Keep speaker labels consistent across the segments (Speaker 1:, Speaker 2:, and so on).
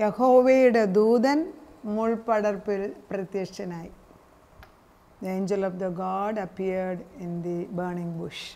Speaker 1: യഹോവയുടെ ദൂതൻ മുൾപടർപ്പിൽ പ്രത്യക്ഷനായി the angel of the god appeared in the burning bush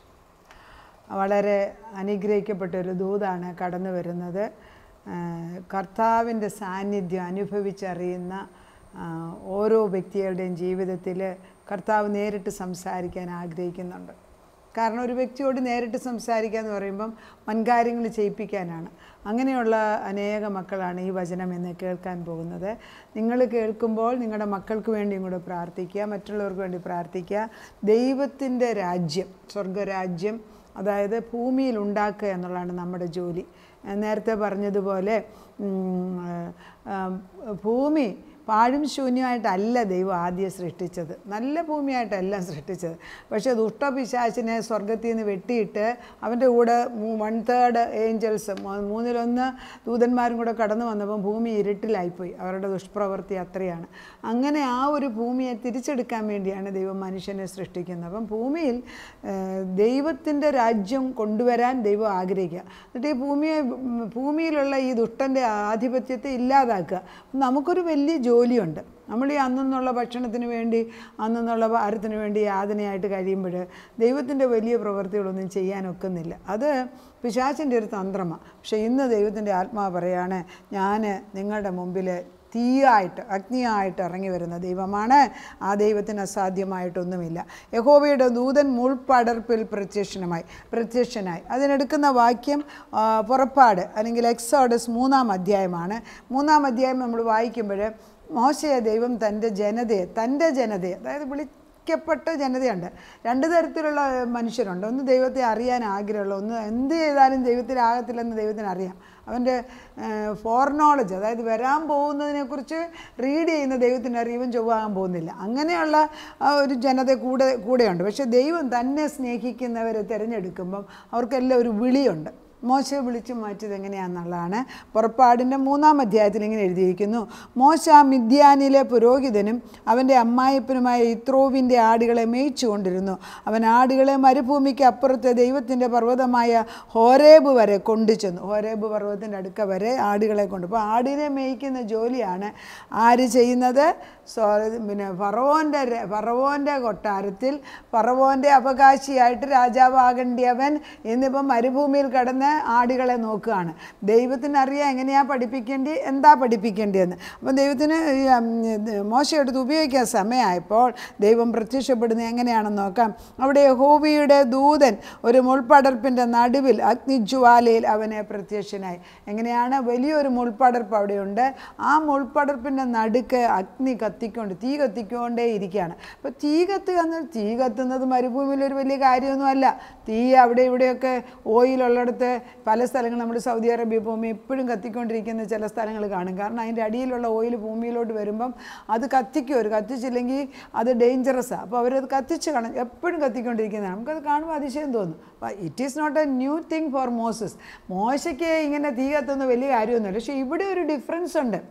Speaker 1: വളരെ അനുഗ്രഹിക്കപ്പെട്ട ഒരു ദൂതാണ് കടന്നു വരുന്നത് ആ, കർത്താവിൻ്റെ സാന്നിധ്യം അനുഭവിച്ചറിയുന്ന ആ, ഓരോ വ്യക്തികളുടെയും ജീവിതത്തിൽ കർത്താവ് നേരിട്ട് സംസാരിക്കാൻ ആഗ്രഹിക്കുന്നുണ്ട് കാരണം ഒരു വ്യക്തിയോട് നേരിട്ട് സംസാരിക്കുക എന്ന് പറയുമ്പം വൻകാര്യങ്ങൾ ചെയ്യിപ്പിക്കാനാണ് അങ്ങനെയുള്ള അനേക മക്കളാണ് ഈ വചനം എന്ന് കേൾക്കാൻ പോകുന്നത് നിങ്ങൾ കേൾക്കുമ്പോൾ നിങ്ങളുടെ മക്കൾക്ക് വേണ്ടിയും കൂടെ പ്രാർത്ഥിക്കുക മറ്റുള്ളവർക്ക് വേണ്ടി പ്രാർത്ഥിക്കുക ദൈവത്തിൻ്റെ രാജ്യം സ്വർഗരാജ്യം അതായത് ഭൂമിയിൽ ഉണ്ടാക്കുക എന്നുള്ളതാണ് നമ്മുടെ ജോലി ഞാൻ നേരത്തെ പറഞ്ഞതുപോലെ ഉം, ആ, ഭൂമി പാഴും ശൂന്യമായിട്ടല്ല ദൈവം ആദ്യം സൃഷ്ടിച്ചത് നല്ല ഭൂമിയായിട്ടല്ല സൃഷ്ടിച്ചത് പക്ഷേ ദുഷ്ടപിശാചിനെ സ്വർഗത്തിൽ നിന്ന് വെട്ടിയിട്ട് അവൻ്റെ കൂടെ വൺ തേർഡ് ഏഞ്ചൽസ് മൂന്നിലൊന്ന് ദൂതന്മാരും കൂടെ കടന്നു വന്നപ്പോൾ ഭൂമി ഇരുട്ടിലായിപ്പോയി അവരുടെ ദുഷ്പ്രവൃത്തി അത്രയാണ് അങ്ങനെ ആ ഒരു ഭൂമിയെ തിരിച്ചെടുക്കാൻ വേണ്ടിയാണ് ദൈവം മനുഷ്യനെ സൃഷ്ടിക്കുന്നത് അപ്പം ഭൂമിയിൽ ദൈവത്തിൻ്റെ രാജ്യം കൊണ്ടുവരാൻ ദൈവം ആഗ്രഹിക്കുക എന്നിട്ട് ഈ ഭൂമിയെ ഉം, ഭൂമിയിലുള്ള ഈ ദുഷ്ടൻ്റെ ആധിപത്യത്തെ ഇല്ലാതാക്കുക നമുക്കൊരു വലിയ ജോലിയുണ്ട് നമ്മൾ ഈ അന്നെന്നുള്ള ഭക്ഷണത്തിന് വേണ്ടി അന്നെന്നുള്ള ഭാരത്തിന് വേണ്ടി യാതനയായിട്ട് കഴിയുമ്പോൾ ദൈവത്തിൻ്റെ വലിയ പ്രവൃത്തികളൊന്നും ചെയ്യാനൊക്കുന്നില്ല അത് പിശാചിൻ്റെ ഒരു തന്ത്രമാണ് പക്ഷേ ഇന്ന് ദൈവത്തിൻ്റെ ആത്മാവ് പറയാണ് ഞാൻ നിങ്ങളുടെ മുമ്പിൽ തീയായിട്ട് അഗ്നിയായിട്ട് ഇറങ്ങി വരുന്ന ദൈവമാണ് ആ ദൈവത്തിന് അസാധ്യമായിട്ടൊന്നുമില്ല യഹോവയുടെ ദൂതൻ മുൾപടർപ്പിൽ പ്രത്യക്ഷനമായി പ്രത്യക്ഷനായി അതിനെടുക്കുന്ന വാക്യം ആ, പുറപ്പാട് അല്ലെങ്കിൽ എക്സോഡസ് മൂന്നാം അധ്യായമാണ് മൂന്നാം അധ്യായം നമ്മൾ വായിക്കുമ്പോൾ മോശയെ ദൈവം തൻ്റെ ജനതയെ തൻ്റെ ജനതയെ അതായത് വിളിക്കപ്പെട്ട ജനതയുണ്ട് രണ്ട് തരത്തിലുള്ള മനുഷ്യരുണ്ട് ഒന്ന് ദൈവത്തെ അറിയാൻ ആഗ്രഹമുള്ള ഒന്ന് എന്ത് ചെയ്താലും ദൈവത്തിലാകത്തില്ലെന്ന് ദൈവത്തിന് അറിയാം അവൻ്റെ ഫോർ നോളജ് അതായത് വരാൻ പോകുന്നതിനെക്കുറിച്ച് റീഡ് ചെയ്യുന്ന ദൈവത്തിന് അറിയും ചൊവ്വാകാൻ പോകുന്നില്ല അങ്ങനെയുള്ള ആ ഒരു ജനത കൂടെ കൂടെയുണ്ട് പക്ഷേ ദൈവം തന്നെ സ്നേഹിക്കുന്നവരെ തിരഞ്ഞെടുക്കുമ്പം അവർക്കെല്ലാം ഒരു വിളിയുണ്ട് മോശ വിളിച്ചു മാറ്റിയത് എങ്ങനെയാണെന്നുള്ളതാണ് പുറപ്പാടിൻ്റെ മൂന്നാം അധ്യായത്തിൽ ഇങ്ങനെ എഴുതിയിരിക്കുന്നു മോശ മിദ്യാനിലെ പുരോഹിതനും അവൻ്റെ അമ്മായിപ്പനുമായ ഇത്രോവിൻ്റെ ആടുകളെ മേയിച്ചു കൊണ്ടിരുന്നു അവൻ ആടുകളെ മരുഭൂമിക്ക് അപ്പുറത്തെ ദൈവത്തിൻ്റെ പർവ്വതമായ ഹോരേബ് വരെ കൊണ്ടുചെന്നു ഹോരേബ് പർവ്വതത്തിൻ്റെ അടുക്ക വരെ ആടുകളെ കൊണ്ട് അപ്പോൾ ആടിനെ മേയ്ക്കുന്ന ജോലിയാണ് ആര് ചെയ്യുന്നത് സോ പിന്നെ ഫറവോൻ്റെ ര- ഫറവോൻ്റെ കൊട്ടാരത്തിൽ ഫറവോൻ്റെ അവകാശിയായിട്ട് രാജാവാകേണ്ടിയവൻ എന്നിപ്പം മരുഭൂമിയിൽ കടന്ന് ആടുകളെ നോക്കുകയാണ് ദൈവത്തിന് അറിയാം എങ്ങനെയാണ് പഠിപ്പിക്കേണ്ടി എന്താ പഠിപ്പിക്കേണ്ടതെന്ന് അപ്പം ദൈവത്തിന് ഈ, ഉം, ഇത് മോശയെടുത്ത് ഉപയോഗിക്കാൻ സമയമായപ്പോൾ ദൈവം പ്രത്യക്ഷപ്പെടുന്നത് എങ്ങനെയാണെന്ന് നോക്കാം അവിടെ യഹോവയുടെ ദൂതൻ ഒരു മുൾപടർപ്പിൻ്റെ നടുവിൽ അഗ്നിജ്വാലയിൽ അവനെ പ്രത്യക്ഷനായി എങ്ങനെയാണ് വലിയൊരു മുൾപടർപ്പ് അവിടെയുണ്ട് ആ മുൾപടർപ്പിൻ്റെ നടുക്ക് അഗ്നി കത്തിക്കൊണ്ട് തീ കത്തിക്കൊണ്ടേ ഇരിക്കുകയാണ് അപ്പോൾ തീ കത്തുക എന്നാൽ തീ കത്തുന്നത് മരുഭൂമിയിൽ ഒരു വലിയ കാര്യമൊന്നുമല്ല തീ അവിടെ ഇവിടെയൊക്കെ ഓയിലുള്ളിടത്ത് പല സ്ഥലങ്ങളും നമ്മുടെ സൗദി അറേബ്യ ഭൂമി എപ്പോഴും കത്തിക്കൊണ്ടിരിക്കുന്ന ചില സ്ഥലങ്ങൾ കാണും കാരണം അതിൻ്റെ അടിയിലുള്ള ഓയിൽ ഭൂമിയിലോട്ട് വരുമ്പം അത് കത്തിക്കും ഒരു കത്തിച്ചില്ലെങ്കിൽ അത് ഡേഞ്ചറസാണ് അപ്പോൾ അവരത് കത്തിച്ച് കാണും എപ്പോഴും കത്തിക്കൊണ്ടിരിക്കുന്നതാണ് നമുക്കത് കാണുമ്പോൾ അതിശയം തോന്നും അപ്പോൾ it is not a new thing for Moses മോശയ്ക്ക് ഇങ്ങനെ തീ കത്തുന്ന വലിയ കാര്യമൊന്നുമില്ല പക്ഷേ ഇവിടെ ഒരു ഡിഫറൻസ് ഉണ്ട്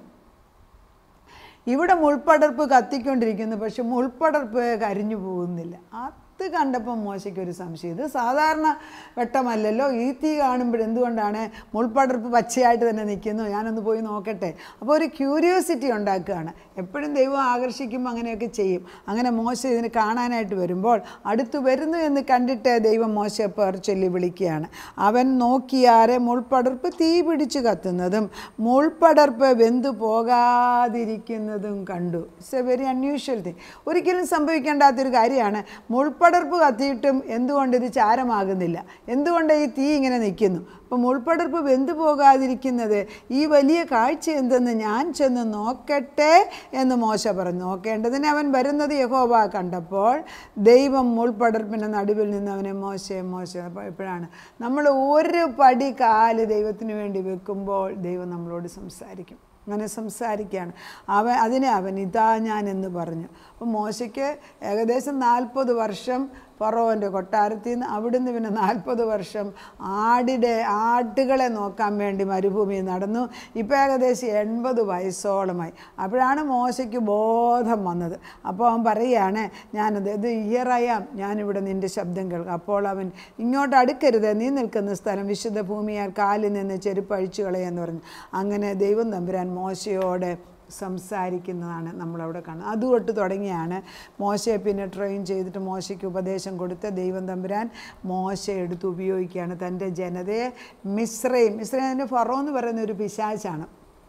Speaker 1: ഇവിടെ മുൾപ്പടർപ്പ് കത്തിക്കൊണ്ടിരിക്കുന്നു പക്ഷെ മുൾപ്പടർപ്പ് കരിഞ്ഞു പോകുന്നില്ല അത് കണ്ടപ്പോൾ മോശയ്ക്ക് ഒരു സംശയം ഇത് സാധാരണ വെട്ടമല്ലല്ലോ ഈ തീ കാണുമ്പോൾ എന്തുകൊണ്ടാണ് മുൾപ്പടർപ്പ് പച്ചയായിട്ട് തന്നെ നിൽക്കുന്നു ഞാനൊന്ന് പോയി നോക്കട്ടെ അപ്പോൾ ഒരു ക്യൂരിയോസിറ്റി ഉണ്ടാക്കുകയാണ് എപ്പോഴും ദൈവം ആകർഷിക്കുമ്പോൾ അങ്ങനെയൊക്കെ ചെയ്യും അങ്ങനെ മോശ ഇതിന് കാണാനായിട്ട് വരുമ്പോൾ അടുത്ത് വരുന്നു എന്ന് കണ്ടിട്ട് ദൈവം മോശയെ പേർ ചൊല്ലി വിളിക്കുകയാണ് അവൻ നോക്കിയാരെ മുൾപ്പടർപ്പ് തീ പിടിച്ച് കത്തുന്നതും മുൾപ്പടർപ്പ് വെന്തു പോകാതിരിക്കുന്നതും കണ്ടു it's a very unusual thing ഒരിക്കലും സംഭവിക്കേണ്ടാത്തൊരു കാര്യമാണ് മുൾപ്പടർപ്പ് കത്തിയിട്ടും എന്തുകൊണ്ട് ഇത് ചാരമാകുന്നില്ല എന്തുകൊണ്ട് ഈ തീ ഇങ്ങനെ നിൽക്കുന്നു അപ്പോൾ മുൾപ്പടർപ്പ് വെന്തു പോകാതിരിക്കുന്നത് ഈ വലിയ കാഴ്ച എന്തെന്ന് ഞാൻ ചെന്ന് നോക്കട്ടെ എന്ന് മോശ പറഞ്ഞു നോക്കേണ്ടതിന് അവൻ വരുന്നത് യഹോവ കണ്ടപ്പോൾ ദൈവം മുൾപ്പടർപ്പിൻ്റെ നടുവിൽ നിന്ന് അവനെ മോശയെ മോശ അപ്പോൾ എപ്പോഴാണ് നമ്മൾ ഒരു പടി കാല് ദൈവത്തിന് വേണ്ടി വെക്കുമ്പോൾ ദൈവം നമ്മളോട് സംസാരിക്കും അങ്ങനെ സംസാരിക്കുകയാണ് അവൻ അതിനെ അവൻ ഇതാ ഞാൻ എന്ന് പറഞ്ഞു അപ്പോൾ മോശയ്ക്ക് ഏകദേശം നാൽപ്പത് വർഷം ഫറോവൻ്റെ കൊട്ടാരത്തിൽ നിന്ന് അവിടുന്ന് പിന്നെ നാൽപ്പത് വർഷം ആടിടെ ആട്ടുകളെ നോക്കാൻ വേണ്ടി മരുഭൂമിയിൽ നടന്നു ഇപ്പോൾ ഏകദേശം എൺപത് വയസ്സോളമായി അപ്പോഴാണ് മോശയ്ക്ക് ബോധം വന്നത് അപ്പോൾ അവൻ പറയുകയാണ് ഞാനത് ഇത് ഇയറയാം ഞാനിവിടെ നിൻ്റെ ശബ്ദം കേൾക്കാം അപ്പോൾ അവൻ ഇങ്ങോട്ട് അടുക്കരുത് നീ നിൽക്കുന്ന സ്ഥലം വിശുദ്ധ ഭൂമിയാൽ കാലിൽ നിന്ന് ചെരുപ്പ് അഴിച്ചു കളയെന്ന് പറഞ്ഞു അങ്ങനെ ദൈവം തമ്പുരാൻ മോശയോട് സംസാരിക്കുന്നതാണ് നമ്മളവിടെ കാണുന്നത് അതുതൊട്ട് തുടങ്ങിയാണ് മോശയെ പിന്നെ ട്രെയിൻ ചെയ്തിട്ട് മോശയ്ക്ക് ഉപദേശം കൊടുത്ത് ദൈവം തമ്പുരാൻ മോശ എടുത്ത് ഉപയോഗിക്കുകയാണ് തൻ്റെ ജനതയെ മിശ്രയും മിശ്രയും ഫറോ എന്ന് പറയുന്ന ഒരു പിശാച്ചാണ്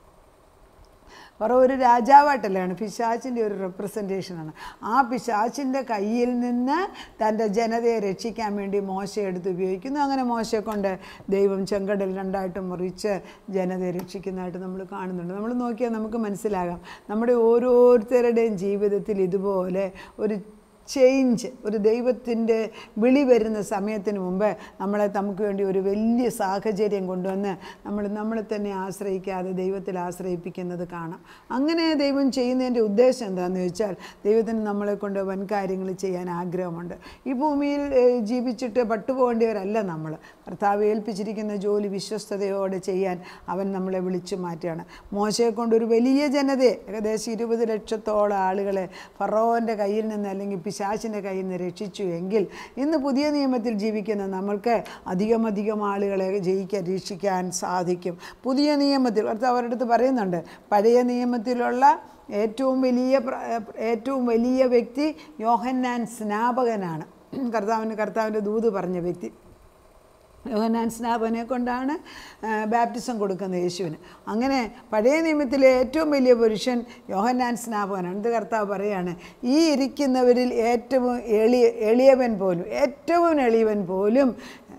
Speaker 1: ഫറോ ഒരു രാജാവായിട്ടല്ലാണ് പിശാച്ചിൻ്റെ ഒരു റെപ്രസെൻറ്റേഷനാണ് ആ പിശാച്ചിൻ്റെ കയ്യിൽ നിന്ന് തൻ്റെ ജനതയെ രക്ഷിക്കാൻ വേണ്ടി മോശ എടുത്ത് ഉപയോഗിക്കുന്നു അങ്ങനെ മോശയെ കൊണ്ട് ദൈവം ചെങ്കടൽ രണ്ടായിട്ട് മുറിച്ച് ജനതയെ രക്ഷിക്കുന്നതായിട്ട് നമ്മൾ കാണുന്നുണ്ട് നമ്മൾ നോക്കിയാൽ നമുക്ക് മനസ്സിലാകാം നമ്മുടെ ഓരോരുത്തരുടെയും ജീവിതത്തിൽ ഇതുപോലെ ഒരു ചേഞ്ച് ഒരു ദൈവത്തിൻ്റെ വിളി വരുന്ന സമയത്തിന് മുമ്പ് നമ്മളെ നമുക്ക് വേണ്ടി ഒരു വലിയ സാഹചര്യം കൊണ്ടുവന്ന് നമ്മൾ നമ്മളെ തന്നെ ആശ്രയിക്കാതെ ദൈവത്തിൽ ആശ്രയിപ്പിക്കുന്നത് കാണാം അങ്ങനെ ദൈവം ചെയ്യുന്നതിൻ്റെ ഉദ്ദേശം എന്താണെന്ന് ചോദിച്ചാൽ ദൈവത്തിന് നമ്മളെ കൊണ്ട് വൻ കാര്യങ്ങൾ ചെയ്യാൻ ആഗ്രഹമുണ്ട് ഈ ഭൂമിയിൽ ഏഹ്, ജീവിച്ചിട്ട് പട്ടുപോകേണ്ടിയവരല്ല നമ്മൾ കർത്താവ് ഏൽപ്പിച്ചിരിക്കുന്ന ജോലി വിശ്വസ്തയോടെ ചെയ്യാൻ അവൻ നമ്മളെ വിളിച്ചു മാറ്റുകയാണ് മോശയെ കൊണ്ട് ഒരു വലിയ ജനതയെ ഏകദേശം ഇരുപത് ലക്ഷത്തോളം ആളുകളെ ഫറോവൻ്റെ കയ്യിൽ നിന്ന് അല്ലെങ്കിൽ പിശാചിൻ്റെ കയ്യിൽ നിന്ന് രക്ഷിച്ചു എങ്കിൽ ഇന്ന് പുതിയ നിയമത്തിൽ ജീവിക്കുന്ന നമ്മൾക്ക് അധികം അധികം ആളുകളെ ജയിക്കാൻ രക്ഷിക്കാൻ സാധിക്കും പുതിയ നിയമത്തിൽ കർത്താവ് അവരുടെ അടുത്ത് പറയുന്നുണ്ട് പഴയ നിയമത്തിലുള്ള ഏറ്റവും വലിയ പ്ര- ഏറ്റവും വലിയ വ്യക്തി യോഹന്നാൻ സ്നാപകനാണ് കർത്താവിന് കർത്താവിൻ്റെ ദൂത് പറഞ്ഞ വ്യക്തി യോഹന്നാൻ സ്നാപനെ കൊണ്ടാണ് ആ, ബാപ്റ്റിസം കൊടുക്കുന്നത് യേശുവിന് അങ്ങനെ പഴയ നിയമത്തിലെ ഏറ്റവും വലിയ പുരുഷൻ യോഹന്നാൻ സ്നാപകനാണ് ഇത് കർത്താവ് പറയാണ് ഈ ഇരിക്കുന്നവരിൽ ഏറ്റവും എളിയ എളിയവൻ പോലും ഏറ്റവും എളിയവൻ പോലും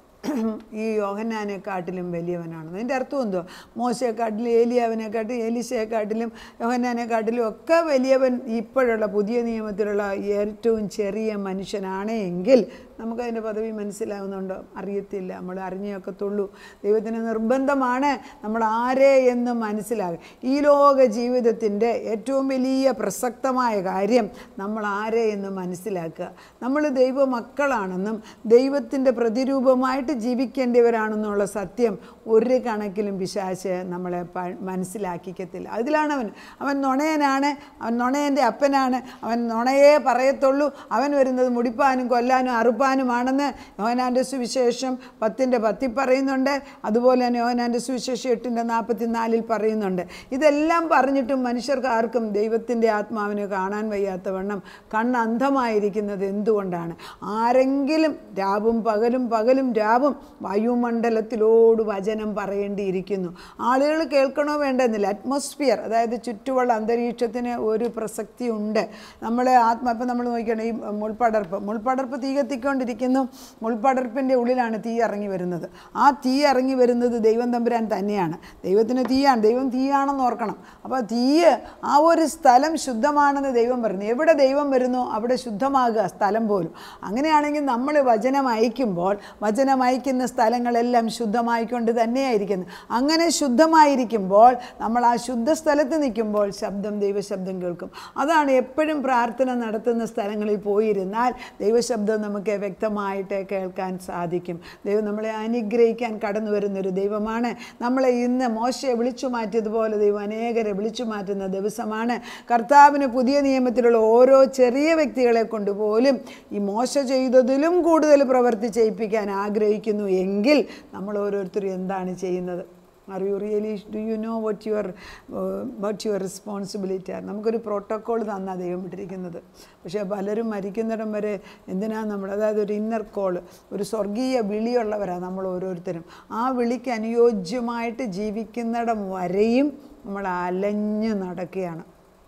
Speaker 1: ഈ യോഹന്നാനെക്കാട്ടിലും വലിയവനാണ് അതിൻ്റെ അർത്ഥം എന്തോ മോശയെക്കാട്ടിലും ഏലിയാവിനെക്കാട്ടിലും ഏലിശയെക്കാട്ടിലും യോഹന്നാനെക്കാട്ടിലും ഒക്കെ വലിയവൻ ഇപ്പോഴുള്ള പുതിയ നിയമത്തിലുള്ള ഏറ്റവും ചെറിയ മനുഷ്യനാണ് എങ്കിൽ നമുക്കതിൻ്റെ പദവി മനസ്സിലാവുന്നുണ്ടോ അറിയത്തില്ല നമ്മൾ അറിഞ്ഞേക്കത്തുള്ളൂ ദൈവത്തിന് നിർബന്ധമാണ് നമ്മൾ ആരെ എന്ന് മനസ്സിലാകുക ഈ ലോക ജീവിതത്തിൻ്റെ ഏറ്റവും വലിയ പ്രസക്തമായ കാര്യം നമ്മൾ ആരെ എന്ന് മനസ്സിലാക്കുക നമ്മൾ ദൈവമക്കളാണെന്നും ദൈവത്തിൻ്റെ പ്രതിരൂപമായിട്ട് ജീവിക്കേണ്ടവരാണെന്നുള്ള സത്യം ഒരു കണക്കിലും പിശാച്ച് നമ്മളെ പ- മനസ്സിലാക്കിക്കത്തില്ല അതിലാണ് അവൻ അവൻ നുണയനാണ് അവൻ നുണയൻ്റെ അപ്പനാണ് അവൻ നുണയേ പറയത്തുള്ളൂ അവൻ വരുന്നത് മുടിപ്പാനും കൊല്ലാനും അറുപ്പാനുമാണെന്ന് യോഹനാൻ്റെ സുവിശേഷം പത്തിൻ്റെ പത്തിൽ പറയുന്നുണ്ട് അതുപോലെ തന്നെ യോഹനാൻ്റെ സുവിശേഷം എട്ടിൻ്റെ നാൽപ്പത്തി നാലിൽ പറയുന്നുണ്ട് ഇതെല്ലാം പറഞ്ഞിട്ടും മനുഷ്യർക്ക് ആർക്കും ദൈവത്തിൻ്റെ ആത്മാവിനെ കാണാൻ വയ്യാത്തവണ്ണം കണ്ണ് അന്ധമായിരിക്കുന്നത് എന്തുകൊണ്ടാണ് ആരെങ്കിലും രാവും പകലും പകലും രാവും വായുമണ്ഡലത്തിലോട് വചനം പറയേണ്ടിയിരിക്കുന്നു ആളുകൾ കേൾക്കണോ വേണ്ടെന്നില്ല അറ്റ്മോസ്ഫിയർ അതായത് ചുറ്റുമുള്ള അന്തരീക്ഷത്തിന് ഒരു പ്രസക്തി ഉണ്ട് നമ്മളെ ആത്മ ഇപ്പം നമ്മൾ നോക്കിയാണ് ഈ മുൾപടർപ്പ് മുൾപടർപ്പ് തീ കത്തിക്കൊണ്ടിരിക്കുന്നു മുൾപടർപ്പിൻ്റെ ഉള്ളിലാണ് തീ ഇറങ്ങി വരുന്നത് ആ തീ ഇറങ്ങി വരുന്നത് ദൈവം തമ്പുരാൻ തന്നെയാണ് ദൈവത്തിന് തീയാണ് ദൈവം തീയാണെന്ന് ഓർക്കണം അപ്പോൾ തീ ആ ഒരു സ്ഥലം ശുദ്ധമാണെന്ന് ദൈവം പറഞ്ഞു എവിടെ ദൈവം വരുന്നോ അവിടെ ശുദ്ധമാകുക സ്ഥലം പോലും അങ്ങനെയാണെങ്കിൽ നമ്മൾ വചനം അയക്കുമ്പോൾ വചനം അയക്കുന്ന സ്ഥലങ്ങളെല്ലാം ശുദ്ധമായിക്കൊണ്ട് തന്നെയായിരിക്കുന്നു അങ്ങനെ ശുദ്ധമായിരിക്കുമ്പോൾ നമ്മൾ ആ ശുദ്ധ സ്ഥലത്ത് നിൽക്കുമ്പോൾ ശബ്ദം ദൈവശബ്ദം കേൾക്കും അതാണ് എപ്പോഴും പ്രാർത്ഥന നടത്തുന്ന സ്ഥലങ്ങളിൽ പോയിരുന്നാൽ ദൈവശബ്ദം നമുക്ക് വ്യക്തമായിട്ട് കേൾക്കാൻ സാധിക്കും ദൈവം നമ്മളെ അനുഗ്രഹിക്കാൻ കടന്നു വരുന്നൊരു ദൈവമാണ് നമ്മളെ ഇന്ന് മോശയെ വിളിച്ചു മാറ്റിയതുപോലെ ദൈവം അനേകരെ വിളിച്ചു മാറ്റുന്ന ദിവസമാണ് കർത്താവിന് പുതിയ നിയമത്തിലുള്ള ഓരോ ചെറിയ വ്യക്തികളെ കൊണ്ട് പോലും ഈ മോശ ചെയ്തതിലും കൂടുതൽ പ്രവൃത്തി ചെയ്യിപ്പിക്കാൻ ആഗ്രഹിക്കുന്നു എങ്കിൽ നമ്മൾ ഓരോരുത്തരും എന്താണ് ചെയ്യുന്നത് are you really do you know what your what your responsibility ആണ് നമുക്കൊരു പ്രോട്ടോക്കോൾ തന്നാ ദൈവം ഇട്ടിരിക്കുന്നത് പക്ഷേ പലരും മരിക്കുന്നിടം വരെ എന്തിനാണ് നമ്മൾ അതായത് ഒരു ഇന്നർ കോൾ ഒരു സ്വർഗീയ വിളിയുള്ളവരാണ് നമ്മൾ ഓരോരുത്തരും ആ വിളിക്ക് അനുയോജ്യമായിട്ട് ജീവിക്കുന്നിടം വരെയും നമ്മൾ അലഞ്ഞു നടക്കുകയാണ്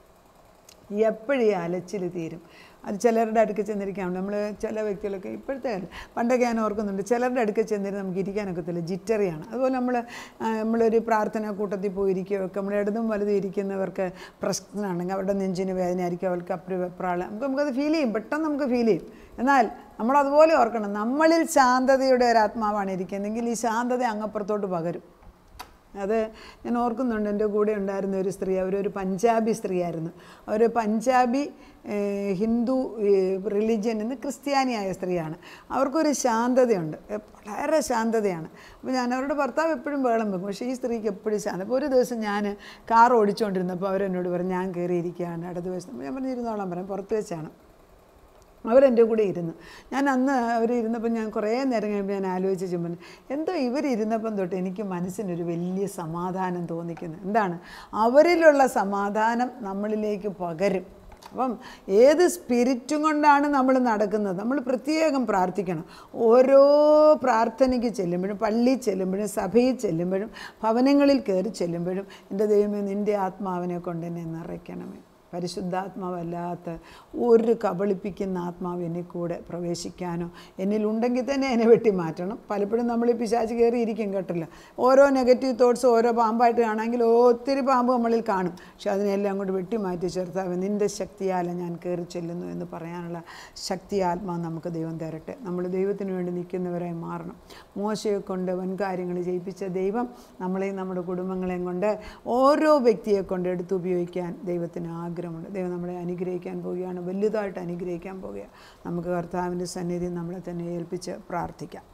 Speaker 1: എപ്പോഴും ഈ അലച്ചിൽ തീരും അത് ചിലരുടെ അടുക്ക് ചെന്നിരിക്കാറുണ്ട് നമ്മൾ ചില വ്യക്തികളൊക്കെ ഇപ്പോഴത്തെ അല്ല പണ്ടൊക്കെ ഞാൻ ഓർക്കുന്നുണ്ട് ചിലരുടെ അടുക്ക് ചെന്നിരുന്ന് നമുക്ക് ഇരിക്കാനൊക്കത്തില്ല ജിറ്ററിയാണ് അതുപോലെ നമ്മൾ നമ്മളൊരു പ്രാർത്ഥന കൂട്ടത്തിൽ പോയിരിക്കുകയൊക്കെ നമ്മൾ ഇടതും വലുതും ഇരിക്കുന്നവർക്ക് പ്രശ്നമാണെങ്കിൽ അവരുടെ നെഞ്ചിന് വേദനയായിരിക്കും അവർക്ക് അപ്പുറ വെപ്രാളം നമുക്ക് നമുക്കത് ഫീൽ ചെയ്യും പെട്ടെന്ന് നമുക്ക് ഫീൽ ചെയ്യും എന്നാൽ നമ്മളതുപോലെ ഓർക്കണം നമ്മളിൽ ശാന്തതയുടെ ഒരു ആത്മാവാണ് ഇരിക്കുന്നതെങ്കിൽ ഈ ശാന്തത അങ്ങപ്പുറത്തോട്ട് പകരും അത് ഞാൻ ഓർക്കുന്നുണ്ട് എൻ്റെ കൂടെ ഉണ്ടായിരുന്ന ഒരു സ്ത്രീ അവരൊരു പഞ്ചാബി സ്ത്രീയായിരുന്നു അവർ പഞ്ചാബി ഏഹ്, ഹിന്ദു റിലീജിയനിൽ നിന്ന് ക്രിസ്ത്യാനിയായ സ്ത്രീയാണ് അവർക്കൊരു ശാന്തതയുണ്ട് എ- വളരെ ശാന്തതയാണ് അപ്പോൾ ഞാൻ അവരുടെ ഭർത്താവ് എപ്പോഴും വേളം വെക്കും പക്ഷേ ഈ സ്ത്രീക്ക് എപ്പോഴും ശാന്തം അപ്പോൾ ഒരു ദിവസം ഞാൻ കാർ ഓടിച്ചുകൊണ്ടിരുന്നപ്പോൾ അവരെന്നോട് പറഞ്ഞു ഞാൻ കയറിയിരിക്കുകയാണ് അടുത്ത ദിവസം ഞാൻ പറഞ്ഞു ഇരുന്നോളാൻ പറയാം പുറത്ത് വെച്ചാണ് അവരെൻ്റെ കൂടെ ഇരുന്നു ഞാൻ അന്ന് അവർ ഇരുന്നപ്പോൾ ഞാൻ കുറേ നേരം കഴിയുമ്പോൾ ഞാൻ ആലോചിച്ച് ചുമ്മാ എന്തോ ഇവരിരുന്നപ്പം തൊട്ട് എനിക്ക് മനസ്സിനൊരു വലിയ സമാധാനം തോന്നിക്കുന്നു എന്താണ് അവരിലുള്ള സമാധാനം നമ്മളിലേക്ക് പകരും അപ്പം ഏത് സ്പിരിറ്റും കൊണ്ടാണ് നമ്മൾ നടക്കുന്നത് നമ്മൾ പ്രത്യേകം പ്രാർത്ഥിക്കണം ഓരോ പ്രാർത്ഥനയ്ക്ക് ചെല്ലുമ്പോഴും പള്ളിയിൽ ചെല്ലുമ്പോഴും സഭയിൽ ചെല്ലുമ്പോഴും ഭവനങ്ങളിൽ കയറി ചെല്ലുമ്പോഴും എൻ്റെ ദൈവമേ നിൻ്റെ ആത്മാവിനെ കൊണ്ട് എന്നെ നിറയ്ക്കണമേ പരിശുദ്ധാത്മാവല്ലാത്ത ഒരു കബളിപ്പിക്കുന്ന ആത്മാവ് എന്നിൽ കൂടെ പ്രവേശിക്കാനോ എന്നിലുണ്ടെങ്കിൽ തന്നെ എന്നെ വെട്ടി മാറ്റണം പലപ്പോഴും നമ്മൾ ഈ പിശാച്ച് കയറി ഇരിക്കും കേട്ടില്ല ഓരോ നെഗറ്റീവ് തോട്ട്സ് ഓരോ പാമ്പായിട്ട് കാണാമെങ്കിൽ ഒത്തിരി പാമ്പ് നമ്മളിൽ കാണും പക്ഷെ അതിനെല്ലാം അങ്ങോട്ട് വെട്ടി മാറ്റി ചേർത്താവ് നിൻ്റെ ശക്തിയാല ഞാൻ കയറി ചെല്ലുന്നു എന്ന് പറയാനുള്ള ശക്തി ആത്മാവ് നമുക്ക് ദൈവം തരട്ടെ നമ്മൾ ദൈവത്തിന് വേണ്ടി നിൽക്കുന്നവരായി മാറണം മോശയെ കൊണ്ട് വൻകാര്യങ്ങൾ ചെയ്യിപ്പിച്ച ദൈവം നമ്മളെയും നമ്മുടെ കുടുംബങ്ങളെയും കൊണ്ട് ഓരോ വ്യക്തിയെ കൊണ്ട് എടുത്ത് ഉപയോഗിക്കാൻ ദൈവത്തിന് ആഗ്രഹമുണ്ട് ദൈവം നമ്മളെ അനുഗ്രഹിക്കാൻ പോവുകയാണ് വലുതായിട്ട് അനുഗ്രഹിക്കാൻ പോവുകയാണ് നമുക്ക് കർത്താവിൻ്റെ സന്നിധി നമ്മളെ തന്നെ ഏൽപ്പിച്ച് പ്രാർത്ഥിക്കാം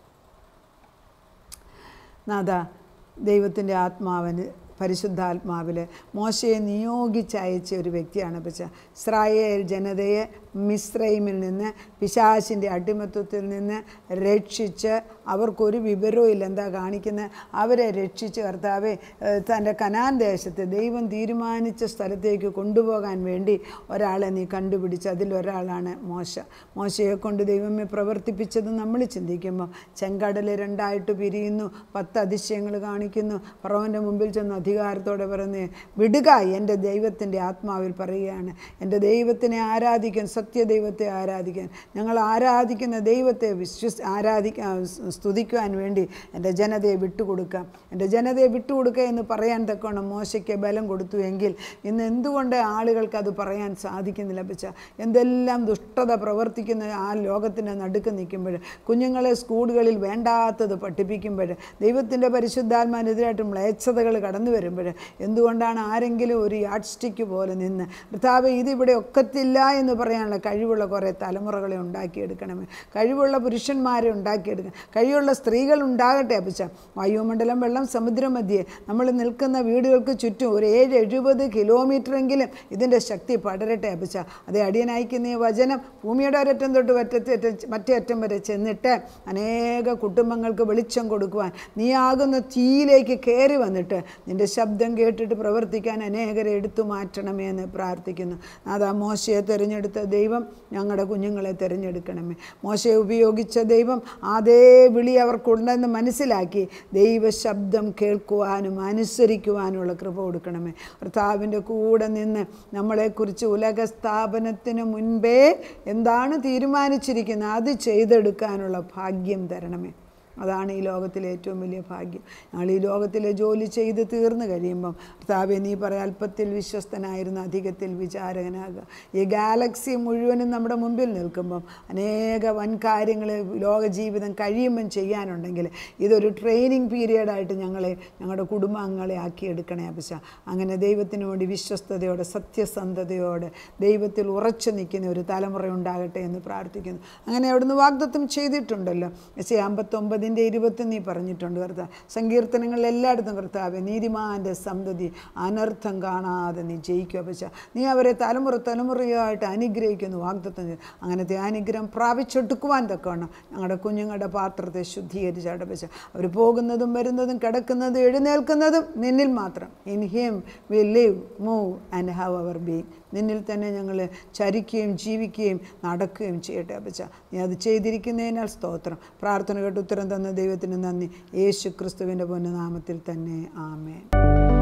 Speaker 1: നാഥ ദൈവത്തിൻ്റെ ആത്മാവിന് പരിശുദ്ധാത്മാവിൽ മോശയെ നിയോഗിച്ചയച്ച ഒരു വ്യക്തിയാണ് പക്ഷേ ഇസ്രായേൽ ജനതയെ മിശ്രൈമിൽ നിന്ന് പിശാശിൻ്റെ അടിമത്വത്തിൽ നിന്ന് രക്ഷിച്ച് അവർക്കൊരു വിവരവും ഇല്ല എന്താ കാണിക്കുന്നത് അവരെ രക്ഷിച്ച് കർത്താവെ ഏഹ്, തൻ്റെ കനാൻ ദേശത്ത് ദൈവം തീരുമാനിച്ച സ്ഥലത്തേക്ക് കൊണ്ടുപോകാൻ വേണ്ടി ഒരാളെ നീ കണ്ടുപിടിച്ച് അതിലൊരാളാണ് മോശ മോശയെ കൊണ്ട് ദൈവമേ പ്രവർത്തിപ്പിച്ചത് നമ്മൾ ചിന്തിക്കുമ്പോൾ ചെങ്കടൽ രണ്ടായിട്ട് പിരിയുന്നു പത്ത് അതിശയങ്ങൾ കാണിക്കുന്നു പറവൻ്റെ മുമ്പിൽ ചെന്ന് അധികാരത്തോടെ പറഞ്ഞ് വിടുക എൻ്റെ ദൈവത്തിൻ്റെ ആത്മാവിൽ പറയുകയാണ് എൻ്റെ ദൈവത്തിനെ ആരാധിക്കാൻ സത്യദൈവത്തെ ആരാധിക്കാൻ ഞങ്ങൾ ആരാധിക്കുന്ന ദൈവത്തെ വിശ്വസ് ആരാധിക്കാൻ സ്തുതിക്കുവാൻ വേണ്ടി എൻ്റെ ജനതയെ വിട്ടുകൊടുക്കാം എൻ്റെ ജനതയെ വിട്ടുകൊടുക്കുക എന്ന് പറയാൻ തക്കവണ്ണം മോശയ്ക്ക് ബലം കൊടുത്തു എങ്കിൽ ഇന്ന് എന്തുകൊണ്ട് ആളുകൾക്ക് അത് പറയാൻ സാധിക്കുന്നില്ല പച്ച എന്തെല്ലാം ദുഷ്ടത പ്രവർത്തിക്കുന്ന ആ ലോകത്തിൻ്റെ നടുക്ക് നിൽക്കുമ്പോൾ കുഞ്ഞുങ്ങളെ സ്കൂളുകളിൽ വേണ്ടാത്തത് പഠിപ്പിക്കുമ്പോൾ ദൈവത്തിൻ്റെ പരിശുദ്ധാത്മാനെതിരായിട്ട് മ്ലേച്ഛതകൾ കടന്നു വരുമ്പോൾ എന്തുകൊണ്ടാണ് ആരെങ്കിലും ഒരു യാഡ് സ്റ്റിക്ക് പോലെ നിന്ന് കർത്താവ് ഇതിവിടെ ഒക്കത്തില്ല എന്ന് പറയാനുള്ള കഴിവുള്ള കുറേ തലമുറകളെ ഉണ്ടാക്കിയെടുക്കണമേ കഴിവുള്ള പുരുഷന്മാരെ ഉണ്ടാക്കിയെടുക്കണം കഴിവുള്ള സ്ത്രീകൾ ഉണ്ടാകട്ടെ അപ്പച്ച വായുമണ്ഡലം വെള്ളം സമുദ്രമധ്യേ നമ്മൾ നിൽക്കുന്ന വീടുകൾക്ക് ചുറ്റും ഒരു ഏഴ് എഴുപത് കിലോമീറ്ററെങ്കിലും ഇതിൻ്റെ ശക്തി പടരട്ടെ അപ്പച്ച അതേ അടിയനയക്കുന്ന ഈ വചനം ഭൂമിയുടെ ഒരറ്റം തൊട്ട് മറ്റേ മറ്റേ അറ്റം വരെ ചെന്നിട്ട് അനേക കുടുംബങ്ങൾക്ക് വെളിച്ചം കൊടുക്കുവാൻ നീ ആകുന്ന തീയിലേക്ക് കയറി വന്നിട്ട് നിൻ്റെ ശബ്ദം കേട്ടിട്ട് പ്രവർത്തിക്കാൻ അനേകരെ എടുത്തു മാറ്റണമേ എന്ന് പ്രാർത്ഥിക്കുന്നു അതാ മോശയെ തിരഞ്ഞെടുത്ത ദൈവം ഞങ്ങളുടെ കുഞ്ഞുങ്ങളെ തിരഞ്ഞെടുക്കണമേ മോശയെ ഉപയോഗിച്ച ദൈവം അതേ വിളി അവർക്കുണ്ടെന്ന് മനസ്സിലാക്കി ദൈവ ശബ്ദം കേൾക്കുവാനും അനുസരിക്കുവാനുമുള്ള കൃപ കൊടുക്കണമേ കർത്താവിൻ്റെ കൂടെ നിന്ന് നമ്മളെക്കുറിച്ച് ഉലക സ്ഥാപനത്തിന് മുൻപേ എന്താണ് തീരുമാനിച്ചിരിക്കുന്നത് അത് ചെയ്തെടുക്കാനുള്ള ഭാഗ്യം തരണമേ അതാണ് ഈ ലോകത്തിലെ ഏറ്റവും വലിയ ഭാഗ്യം ഞങ്ങൾ ഈ ലോകത്തിലെ ജോലി ചെയ്ത് തീർന്നു കഴിയുമ്പം കർത്താവെ നീ പറയാം അല്പത്തിൽ വിശ്വസ്തനായിരുന്ന അധികത്തിൽ വിചാരകനാകുക ഈ ഗാലക്സി മുഴുവനും നമ്മുടെ മുമ്പിൽ നിൽക്കുമ്പം അനേക വൻ കാര്യങ്ങൾ ലോക ജീവിതം കഴിയുമ്പം ചെയ്യാനുണ്ടെങ്കിൽ ഇതൊരു ട്രെയിനിങ് പീരിയഡായിട്ട് ഞങ്ങളെ ഞങ്ങളുടെ കുടുംബാംഗങ്ങളെ ആക്കിയെടുക്കണേ അപശ അങ്ങനെ ദൈവത്തിന് വേണ്ടി വിശ്വസ്തയോടെ സത്യസന്ധതയോടെ ദൈവത്തിൽ ഉറച്ചു നിൽക്കുന്ന ഒരു തലമുറ ഉണ്ടാകട്ടെ എന്ന് പ്രാർത്ഥിക്കുന്നു അങ്ങനെ അവിടുന്ന് വാഗ്ദത്വം ചെയ്തിട്ടുണ്ടല്ലോ എസ് എ അമ്പത്തൊമ്പതിൻ്റെ ഇരുപത്തി നീ പറഞ്ഞിട്ടുണ്ട് കർത്താവ് സങ്കീർത്തനങ്ങളിൽ എല്ലായിടത്തും കർത്താവ് നീതിമാൻ്റെ സന്തതി അനർത്ഥം കാണാതെ നീ ജയിക്കുക പക്ഷ നീ അവരെ തലമുറ തലമുറയായിട്ട് അനുഗ്രഹിക്കുന്നു വാഗ്ദത്വം ചെയ്തു അങ്ങനത്തെ അനുഗ്രഹം പ്രാപിച്ചെടുക്കുവാൻ തക്കവണ്ണം ഞങ്ങളുടെ കുഞ്ഞുങ്ങളുടെ പാത്രത്തെ ശുദ്ധീകരിച്ചാട്ട് പക്ഷ അവർ പോകുന്നതും വരുന്നതും കിടക്കുന്നതും എഴുന്നേൽക്കുന്നതും നിന്നിൽ മാത്രം in him we live move and have our being നിന്നിൽ തന്നെ ഞങ്ങൾ ചരിക്കുകയും ജീവിക്കുകയും നടക്കുകയും ചെയ്യട്ടെ അപ്പച്ച നീ അത് ചെയ്തിരിക്കുന്നതിനാൽ സ്തോത്രം പ്രാർത്ഥന കേട്ട് ഉത്തരം തന്ന ദൈവത്തിന് നന്ദി യേശു ക്രിസ്തുവിൻ്റെ പൊന്നുനാമത്തിൽ തന്നെ ആമേൻ